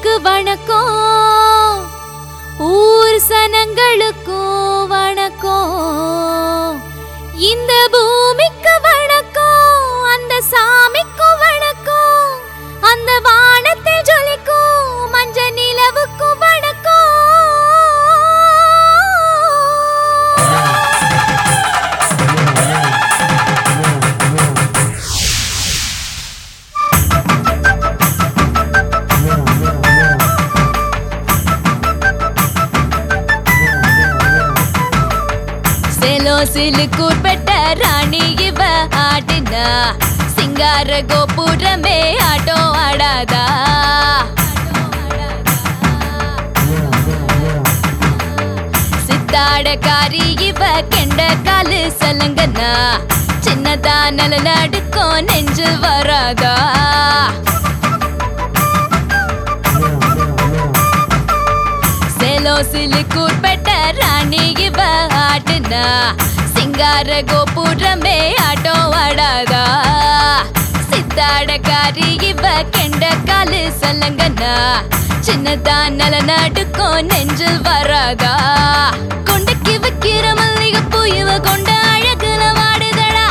பூமிக்கு வணக்கம் ஊர் சனங்களுக்கும் வணக்கம் இந்த பூமிக்கு வணக்கம் அந்த சாமிக்கும் வணக்கம் அந்த வானத்தில் ஜொலிக்கும் மஞ்ச நிலவுக்கும் வணக்கம் செலோ சிலுக்கூர் பெட்ட ராணி இவ ஆடினா சிங்கார கோபுரமே ஆட்டோ ஆடாதா சித்தாடக்காரி இவ கெண்ட காலு சலங்கனா சின்னதா நல நடுக்கும் நெஞ்சு வராதா செலோ சிலுக்கூர் பெட்ட ராணி இவ ஆடுனா சிங்கார கோபுரமே ஆட்டோ ஆடாதா சித்தாடக்காரி இவ கெண்ட காலு சலங்கனா சின்னதா நல நடுக்கும் நெஞ்சில் வராதா கொண்டக்கி வைக்கிற மல்லிகைப்பூ இவ கொண்ட அழகுல வாடுதடா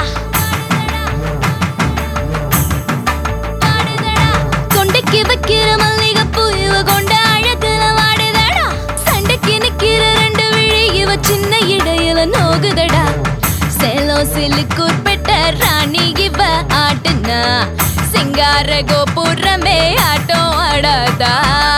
வாடுதடா. கொண்டைக்கு வைக்கிற மல்லிகைப்பூ இவ கொண்ட அழகுல வாடுதடா சண்டைக்கு நிக்கிற ரெண்டு விழி இவ சின்ன இடையில நோகுதடா சேலோ சிலுக்கூர் பெட்ட ராணி இவ ஆட்டுனா சிங்கார கோபுரமே ஆட்டோ ஆடாதா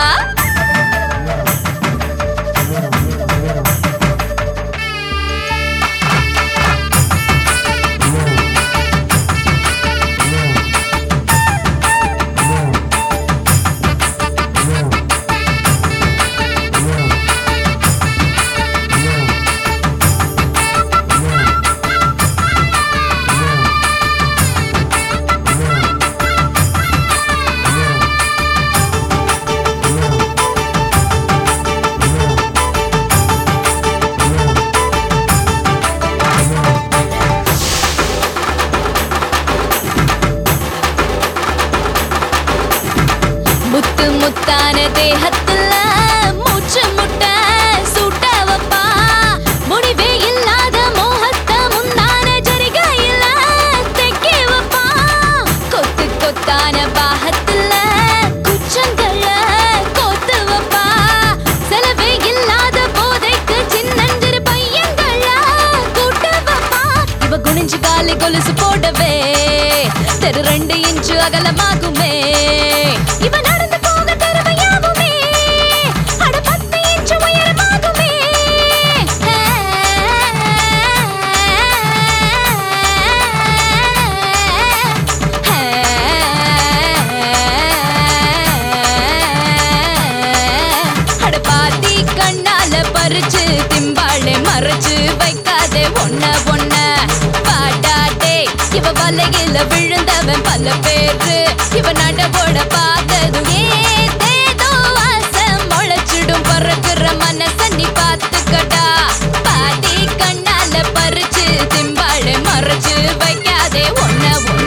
முத்து முத்தான தேகத்துல மூச்சு முட்ட சூட்ட வப்பா முடிவே இல்லாத மோகத்த முந்தான ஜரிகையில தெக்கி வப்பா கொத்து கொத்தான பாகத்துல குச்சங்கள கோத்து வப்பா செலவே இல்லாத போதைக்கு சின்னஞ்சிறு பையங்கள கூட்ட வப்பா இவ குனிஞ்சு காலை கொலுசு போடவே தெரு ரெண்டு இன்ச்சு அகலமாகுமே இவ நடந்து போக தெருவையாகுமே அட பத்து இன்ச்சு உயரமாகுமே அட பாத்தி கண்ணால பறிச்சு திம்பாளே மறைச்சு வைக்காதே ஒன்ன ஒன்ன பாடாதே இவ வலையில விழுந்தவன் பல பேரு இவ நடவோட பார்த்ததும் ஏதேதோ ஆசை முளைச்சிடும் பறக்குற மனச நீ பார்த்துக்கடா பாத்தி கண்ணால பறிச்சு திம்பாளே மறைச்சு வைக்காதே ஒன்ன ஒன்ன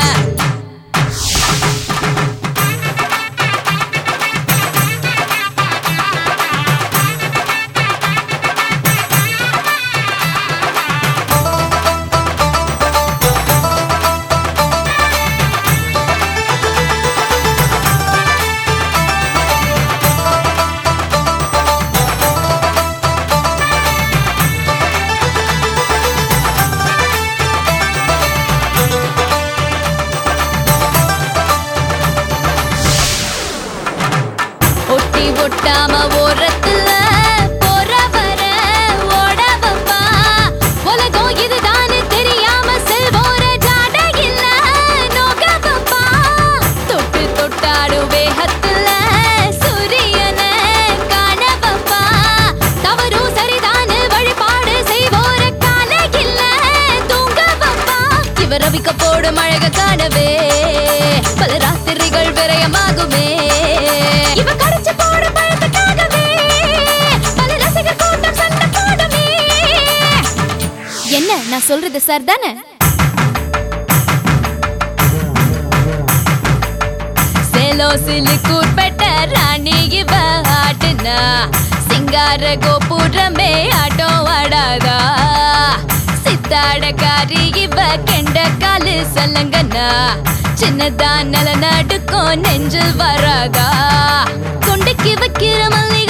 ஒட்டி ஒட்டாம ஓரத்துல போற வர ஓட வப்பா உலகம் இதுதான்னு தெரியாம செல்வோர ஜாட இல்ல நோக வப்பா தொட்டு தொட்டாடு வேகத்துல சூரியன காண வப்பா தவறும் சரிதான்னு வழிபாடு செய்வோர கால இல்ல தூங்க வப்பா இவ ரவிக்க போடும் அழக காணவே பல ராத்திரிகள் விரயமாகுமே இவ கடிச்சு போடும் பயத்துக்காகவே பல ரசிகர் கூட்டம் சண்டை போடுமே என்ன நான் சொல்றது சார் தானே சேலோ சிலுக்கூர் பெட்ட ராணி சொல்லுங்கண்ணா சிங்கார கோபுரமே ஆட்டம் ஆடாதா சித்தாடக்காரி இவ கெண்ட காலு சொல்லுங்கண்ணா சின்னதா நல நடுக்கும் நெஞ்சில் வராதா கொண்டைக்கு வைக்கிற மல்லி